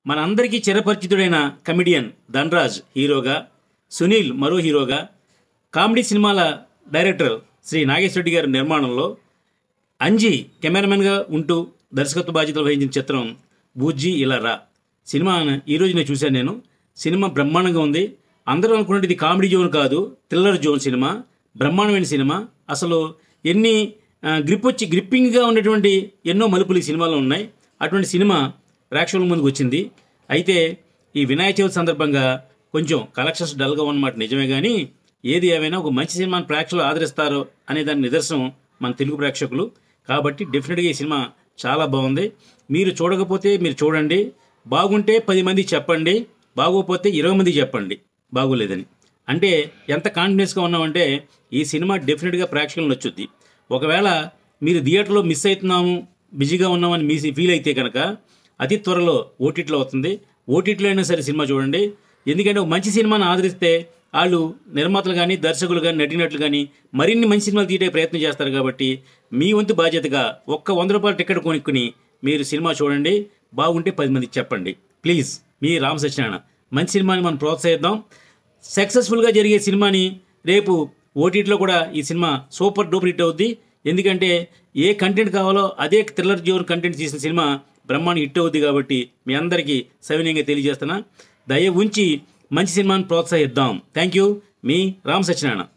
మనందరికీ చిరపరిచితుడైన కమిడియన్ ధన్రాజ్ హీరోగా సునీల్ మరో హీరోగా కామెడీ సినిమాల డైరెక్టర్ శ్రీ నాగేశ్వర రెడ్డి గారి నిర్మాణంలో అంజీ కెమెరామెన్గా ఉంటూ దర్శకత్వ బాధ్యతలు వహించిన చిత్రం బూజ్జీ ఇలా రా సినిమా ఈ రోజు నేను చూశాను నేను సినిమా బ్రహ్మాండంగా ఉంది అందరూ అనుకున్నట్టు ఇది కామెడీ జోన్ కాదు థ్రిల్లర్ జోన్ సినిమా బ్రహ్మాండమైన సినిమా అసలు ఎన్ని ఆ, గ్రిప్ వచ్చి గ్రిప్పింగ్గా ఉన్నటువంటి ఎన్నో మలుపులు ఈ సినిమాలో ఉన్నాయి అటువంటి సినిమా ప్రేక్షకుల ముందుకు వచ్చింది అయితే ఈ వినాయక చవితి సందర్భంగా కొంచెం కలెక్షన్స్ డల్గా ఉన్నమాట నిజమే కానీ ఏది ఏమైనా ఒక మంచి సినిమాని ప్రేక్షకులు ఆదరిస్తారు అనే దాని నిదర్శనం మన తెలుగు ప్రేక్షకులు కాబట్టి డెఫినెట్గా ఈ సినిమా చాలా బాగుంది మీరు చూడకపోతే మీరు చూడండి బాగుంటే పది మందికి చెప్పండి బాగోకపోతే ఇరవై మందికి చెప్పండి బాగోలేదని అంటే ఎంత కాన్ఫిడెన్స్గా ఉన్నామంటే ఈ సినిమా డెఫినెట్గా ప్రేక్షకులను నచ్చుద్ది ఒకవేళ మీరు థియేటర్లో మిస్ అవుతున్నాము బిజీగా ఉన్నామని మీ ఫీల్ అయితే కనుక అతి త్వరలో ఓటీటీలో అవుతుంది ఓటీటీలో అయినా సరే సినిమా చూడండి ఎందుకంటే ఒక మంచి సినిమాను ఆదరిస్తే వాళ్ళు నిర్మాతలు కానీ దర్శకులు కానీ నటినట్లు కానీ మరిన్ని మంచి సినిమాలు తీయడానికి ప్రయత్నం చేస్తారు కాబట్టి మీ వంతు బాధ్యతగా ఒక్క వంద రూపాయల టికెట్ కొనుక్కుని మీరు సినిమా చూడండి బాగుంటే పది మందికి చెప్పండి ప్లీజ్ మీ రామ్ సత్యనారాయణ మంచి సినిమాని మనం ప్రోత్సహిద్దాం సక్సెస్ఫుల్గా జరిగే సినిమాని రేపు ఓటీటీలో కూడా ఈ సినిమా సూపర్ డూపర్ హిట్ అవుద్ది ఎందుకంటే ఏ కంటెంట్ కావాలో అదే థ్రిల్లర్ జోన్ కంటెంట్ తీసిన సినిమా బ్రహ్మాండ హిట్ అవుద్ది కాబట్టి మీ అందరికీ సవినయంగా తెలియజేస్తున్నా దయ ఉంచి మంచి సినిమాని ప్రోత్సహిద్దాం థ్యాంక్ యూ మీ రామ్ సత్యనారాయణ